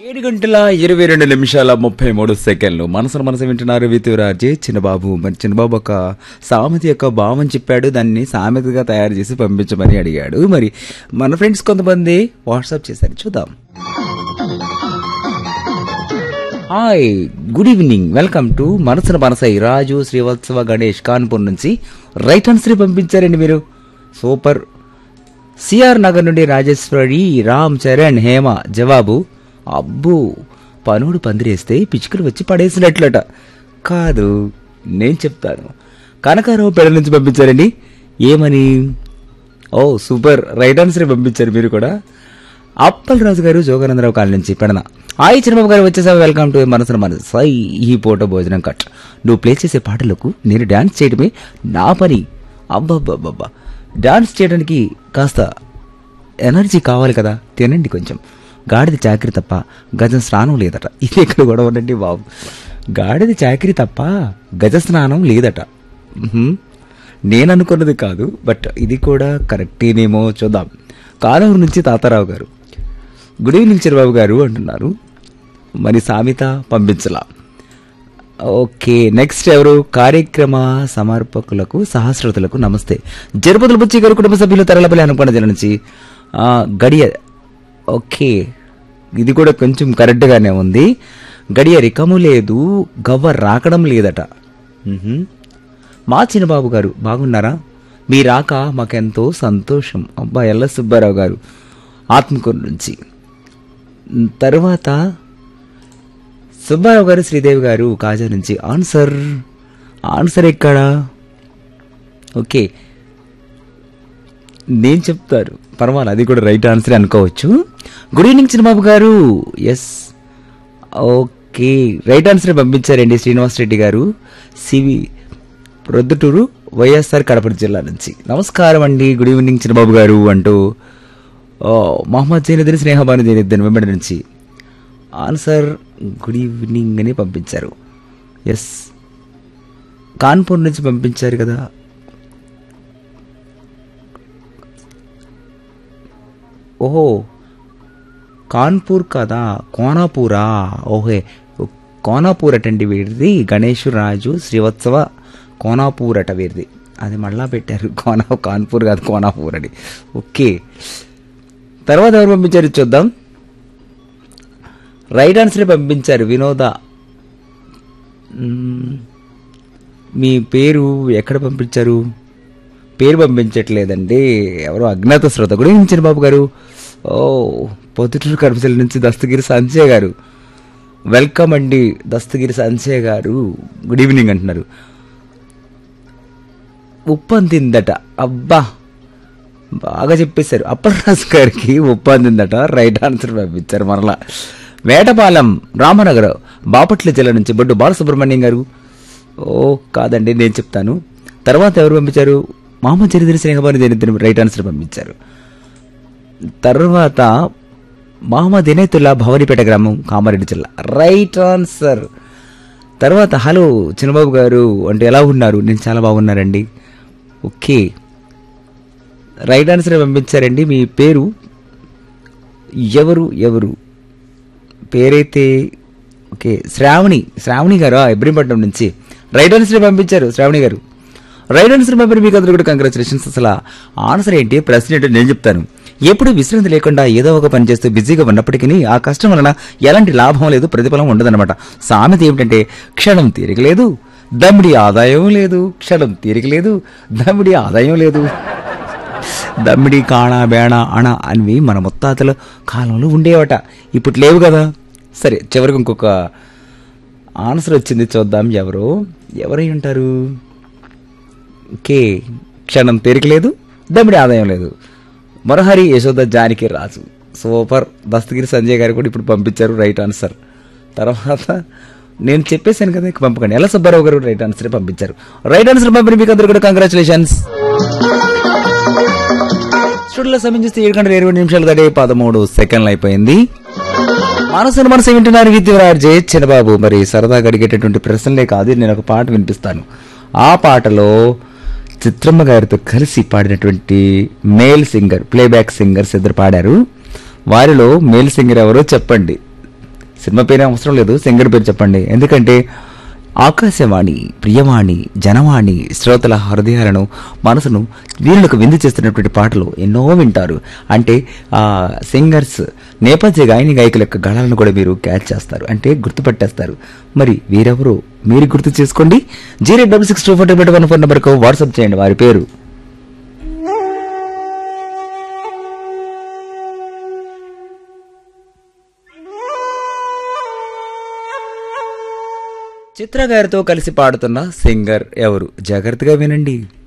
ఏడు గంటల ఇరవై రెండు నిమిషాల ముప్పై మూడు సెకండ్లు మనసును మనసు వింటున్నారు వితురాజే చిన్నబాబు మరి చిన్నబాబు ఒక సామెత యొక్క భావం చెప్పాడు దాన్ని సామెతగా తయారు చేసి పంపించమని అడిగాడు మరి మన ఫ్రెండ్స్ కొంతమంది వాట్సాప్ చేశారు చూద్దాం hi good evening welcome to Manasuna Manasai రాజు శ్రీవత్సవ గణేష్ కాన్పూర్ నుంచి రైట్ ఆన్సర్ పంపించారండి మీరు సూపర్ సిఆర్ నగర్ నుండి రాజేశ్వరి రామ్ చరణ్ హేమ జవాబు అబ్బో పనుడు పందిరేస్తే పిచ్చుకలు వచ్చి పడేసినట్లట కాదు నేను చెప్తాను కనకారావు పెడ నుంచి పంపించారండి ఏమని ఓ సూపర్ రైట్ ఆన్సర్ పంపించారు మీరు కూడా అప్పల్ రాజు గారు జోగానందరావు కాలనీ నుంచి పెడన హాయ్ చిన్నబాబు గారు వచ్చేసా వెల్కమ్ టు మనసున మన సై ఈ పూట భోజనం కట్ నువ్వు ప్లే చేసే పాటలకు నేను డాన్స్ చేయడమే నా పని అబ్బబ్బబ్బబ్బా డాన్స్ చేయడానికి కాస్త ఎనర్జీ కావాలి కదా తినండి కొంచెం గాడిద చాకరీ తప్ప గజం స్నానం లేదట ఇది ఎక్కడ కూడా ఉండండి బాబు గాడిద చాకరీ తప్ప గజ స్నానం లేదట మ్హూ. నేను అనుకున్నది కాదు బట్ ఇది కూడా కరెక్టేనేమో చూద్దాం కానూరు నుంచి తాతారావు గారు గుడ్ ఈవినింగ్ చిరబాబు గారు అంటున్నారు మరి సామెత పంపించలా ఓకే నెక్స్ట్ ఎవరు కార్యక్రమ సమర్పకులకు సహస్రతులకు నమస్తే జరుపతుల బుచ్చి గారు కుటుంబ సభ్యులు తరలపల్లి అనుకున్న జిల్లా నుంచి ఆ, గడియ ఓకే ఇది కూడా కొంచెం కరెక్ట్గానే ఉంది గడియ రికము లేదు గవ్వ రాకడం లేదట మ్హూ. మా చిన్నబాబు గారు బాగున్నారా మీ రాక మాకెంతో సంతోషం అబ్బా ఎల్ల సుబ్బారావు గారు ఆత్మకూరు నుంచి తర్వాత సుబ్బారావు గారు శ్రీదేవి గారు కాజా నుంచి ఆన్సర్ ఆన్సర్ ఎక్కడ ఓకే నేను చెప్తారు పర్వాలేదు అది కూడా రైట్ ఆన్సర్ అనుకోవచ్చు good evening Chinnababu garu yes okay right answer పంపించారండి శ్రీనివాస్ రెడ్డి గారు సివి ప్రొద్దుటూరు వైఎస్ఆర్ కడప జిల్లా నుంచి నమస్కారం అండి గుడ్ ఈవినింగ్ చిన్నబాబు గారు అంటూ ఓ, మహమ్మద్ జైనుద్దీన్ స్నేహబాను జైనుద్దీన్ వెంబడి నుంచి ఆన్సర్ గుడ్ ఈవినింగ్ అని పంపించారు ఎస్ కాన్పూర్ నుంచి పంపించారు కదా ఓహో కాన్పూర్ కదా కోనాపూరా ఓహే కోనాపూర్ అటండి వీరిది గణేష్ రాజు శ్రీవత్సవ కోనాపూర్ అట వీరిది అది మళ్ళా పెట్టారు కోనా కాన్పూర్ కాదు కోనాపూర్ అని ఓకే తర్వాత ఎవరు పంపించారు చూద్దాం రైట్ ఆన్సర్ పంపించారు వినోద మ్మ్. మీ పేరు ఎక్కడ పంపించారు పేరు పంపించట్లేదండి ఎవరో అజ్ఞాత శ్రోత గుడి నుంచి బాబు గారు ఓ పొద్దుటూరు కడపచల నుంచి దస్తగిరి సంజయ్ గారు వెల్కమ్ అండి దస్తగిరి సంజయ్ గారు గుడ్ ఈవినింగ్ అంటున్నారు ఉప్పు అందిందట అబ్బా బాగా చెప్పేశారు అప్పలరాజు గారికి ఉప్పు అందిందట రైట్ ఆన్సర్ పంపించారు మరలా వేటపాలెం రామనగర్ బాపట్ల జిల్లా నుంచి బొడ్డు బాలసుబ్రహ్మణ్యం గారు ఓ కాదండి నేను చెప్తాను తర్వాత ఎవరు పంపించారు మామ చరిత్ర స్నేహబాని దేని రైట్ ఆన్సర్ పంపించారు తర్వాత మహమ్మద్ ఇనేతుల్లా భవనిపేట గ్రామం కామారెడ్డి జిల్లా రైట్ ఆన్సర్ తర్వాత హలో చిన్నబాబు గారు అంటే ఎలా ఉన్నారు నేను చాలా బాగున్నారండి ఓకే రైట్ ఆన్సర్ పంపించారండి మీ పేరు ఎవరు ఎవరు పేరైతే ఓకే శ్రావణి శ్రావణి గారు ఇబ్రహీంపట్నం నుంచి రైట్ ఆన్సర్ పంపించారు శ్రావణి గారు రైట్ ఆన్సర్ పంపిన మీకు అందరూ కూడా కంగ్రాచులేషన్స్ అసలు ఆన్సర్ ఏంటి ప్రశ్న ఏంటో నేను చెప్తాను ఎప్పుడు విశ్రాంతి లేకుండా ఏదో ఒక పని చేస్తూ బిజీగా ఉన్నప్పటికీ ఆ కష్టం వలన ఎలాంటి లాభం లేదు ప్రతిఫలం ఉండదన్నమాట సామెత ఏమిటంటే క్షణం తీరికలేదు దమ్మిడి ఆదాయం లేదు క్షణం తీరికలేదు దమ్మిడి ఆదాయం లేదు దమ్మిడి కాణ బేణ అణ అనివి మన ముత్తాతల కాలంలో ఉండేవట ఇప్పుడు లేవు కదా సరే చివరికి ఇంకొక ఆన్సర్ వచ్చింది చూద్దాం ఎవరు ఎవరై ఉంటారు ఓకే క్షణం తీరిక లేదు దమ్మిడి ఆదాయం లేదు మరహరి యశోద జానకి రాజు సూపర్ దస్తగిరి సంజయ్ గారు కూడా ఇప్పుడు పంపించారు రైట్ ఆన్సర్ తర్వాత నేను చెప్పేశాను కదా ఇక పంపకండి ఎలా సుబ్బారావు గారు రైట్ ఆన్సర్ పంపించారు రైట్ ఆన్సర్ పంపిన మీకు అందరూ కూడా కంగ్రాచులేషన్స్ స్టూడియోలో సమయం చూస్తే ఏడు గంటల ఇరవై నిమిషాలు గడే పదమూడు సెకండ్లు అయిపోయింది మనసును మనసు వింటున్నారు విద్యురాజ్ జే చిన్నబాబు మరి సరదాగా అడిగేటటువంటి ప్రశ్నలే కాదు నేను ఒక పాట వినిపిస్తాను ఆ పాటలో చిత్రమ్మ గారితో కలిసి పాడినటువంటి మేల్ సింగర్ ప్లేబ్యాక్ సింగర్స్ ఇద్దరు పాడారు వారిలో మేల్ సింగర్ ఎవరో చెప్పండి సినిమా పేరే అవసరం లేదు సింగర్ పేరు చెప్పండి ఎందుకంటే ఆకాశవాణి ప్రియవాణి జనవాణి శ్రోతల హృదయాలను మనసును వీరులకు విందు చేస్తున్నటువంటి పాటలు ఎన్నో వింటారు అంటే ఆ సింగర్స్ నేపథ్య గాయని గాయకుల యొక్క గళాలను కూడా మీరు క్యాచ్ చేస్తారు అంటే గుర్తుపట్టేస్తారు మరి వీరెవరు మీరు గుర్తు చేసుకోండి zero double six two four one phone నెంబర్కు వాట్సాప్ చేయండి వారి పేరు చిత్ర గారితో కలిసి పాడుతున్న సింగర్ ఎవరు జాగ్రత్తగా వినండి